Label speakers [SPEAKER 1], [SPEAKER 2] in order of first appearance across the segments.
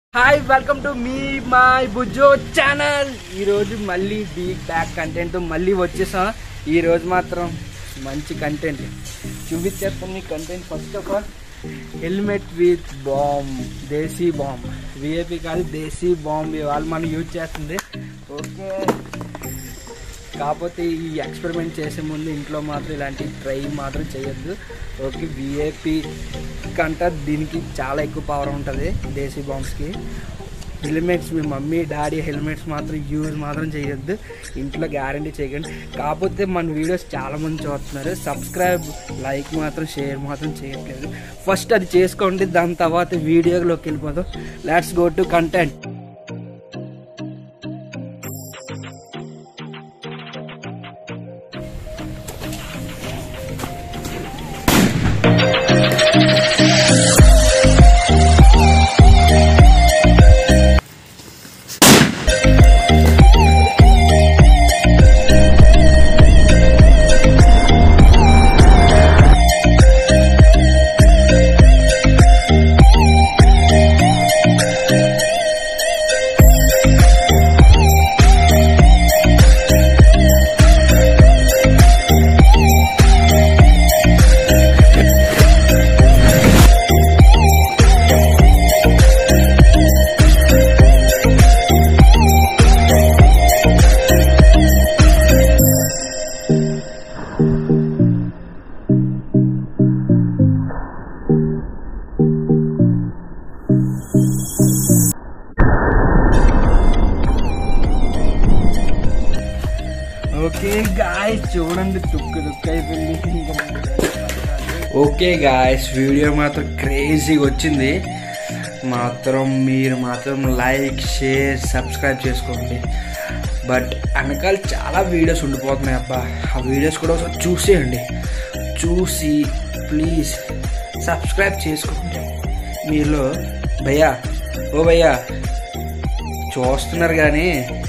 [SPEAKER 1] hi welcome to మీ my Bujjo channel ఈరోజు మళ్ళీ బిగ్ బ్యాక్ కంటెంట్ మళ్ళీ వచ్చేసాం ఈరోజు మాత్రం మంచి కంటెంట్ చూపించేస్తాం మీ content first of all helmet with bomb desi bomb VIP కాదు దేశీ బాంబ్ ఇవాళ మనం యూజ్ చేస్తుంది ఓకే కాకపోతే ఈ ఎక్స్పెరిమెంట్ చేసే ముందు ఇంట్లో మాత్రం ఇలాంటి ట్రై మాత్రం చేయొద్దు ఓకే విఐపి కంట దీనికి చాలా ఎక్కువ పవర్ ఉంటుంది దేశీ బాంబ్స్కి హెల్మెట్స్ మీ మమ్మీ డాడీ హెల్మెట్స్ మాత్రం యూజ్ మాత్రం చేయొద్దు ఇంట్లో గ్యారంటీ చేయకండి కాకపోతే మన వీడియోస్ చాలా మంది చూస్తున్నారు సబ్స్క్రైబ్ లైక్ మాత్రం షేర్ మాత్రం చేయట్లేదు ఫస్ట్ అది చేసుకోండి దాని తర్వాత వీడియోలోకి వెళ్ళిపోతాం let's go to content okay guys చూడండి తుక్కు తుక్కు అయిపోయింది ఓకే గాయస్ వీడియో మాత్రం క్రేజీగా వచ్చింది మాత్రం మీరు మాత్రం లైక్ షేర్ సబ్స్క్రైబ్ చేసుకోండి బట్ వెనకాల చాలా వీడియోస్ ఉండిపోతున్నాయి అబ్బా ఆ వీడియోస్ కూడా ఒకసారి చూసేయండి చూసి ప్లీజ్ సబ్స్క్రైబ్ చేసుకోండి మీలో భయ్యా ఓ భయ్యా చూస్తున్నారు కానీ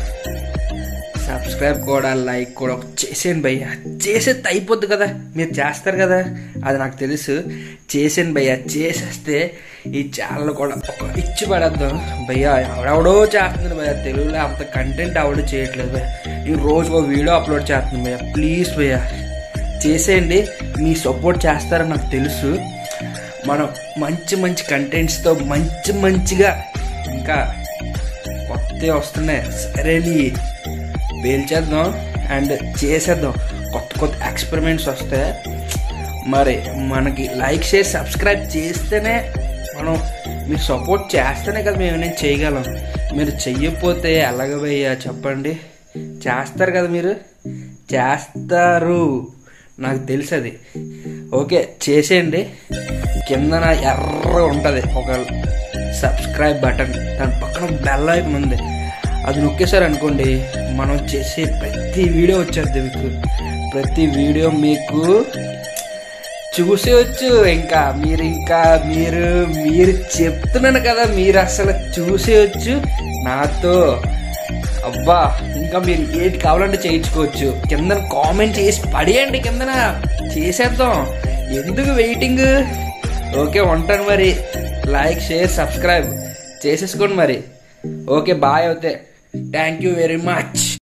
[SPEAKER 1] సబ్స్క్రైబ్ కూడా లైక్ కూడా చేసేయండి భయ్య చేసేది అయిపోద్ది కదా మీరు చేస్తారు కదా అది నాకు తెలుసు చేసాను భయ్య చేసేస్తే ఈ ఛానల్ కూడా ఒక ఇచ్చి పడేద్దాం భయ్య ఎవడెవడో చేస్తుంది భయ్య తెలుగులో అంత కంటెంట్ ఎవడో చేయట్లేదు భయ్య నేను రోజు ఒక వీడియో అప్లోడ్ చేస్తున్నాను భయ్య ప్లీజ్ భయ్య చేసేయండి మీ సపోర్ట్ చేస్తారని నాకు తెలుసు మనం మంచి మంచి కంటెంట్స్తో మంచి మంచిగా ఇంకా కొత్తవి వస్తున్నాయి సరేని పేల్చేద్దాం అండ్ చేసేద్దాం కొత్త కొత్త ఎక్స్పెరిమెంట్స్ వస్తే మరి మనకి లైక్ షేర్ సబ్స్క్రైబ్ చేస్తేనే మనం మీరు సపోర్ట్ చేస్తేనే కదా మేము ఏమైనా చేయగలం మీరు చెయ్యకపోతే ఎలాగ భయ్యా చెప్పండి చేస్తారు కదా మీరు చేస్తారు నాకు తెలుసు అది ఓకే చేసేయండి కిందన ఎర్ర ఉంటుంది ఒక సబ్స్క్రైబ్ బటన్ దాని పక్కన బెల్ ఐకన్ ఉంది అది నొక్కేశారు అనుకోండి మనం చేసే ప్రతి వీడియో వచ్చేది మీకు ప్రతి వీడియో మీకు చూసేవచ్చు ఇంకా మీరు ఇంకా మీరు మీరు చెప్తున్నాను కదా మీరు అసలు చూసేయచ్చు నాతో అబ్బా ఇంకా మీరు ఏది కావాలంటే చేయించుకోవచ్చు కింద కామెంట్ చేసి పడేయండి కిందన చేసేద్దాం ఎందుకు వెయిటింగ్ ఓకే ఉంటాను మరి లైక్ షేర్ సబ్స్క్రైబ్ చేసేసుకోండి మరి ఓకే బాయ్ అవుతే థ్యాంక్ యూ వెరీ మచ్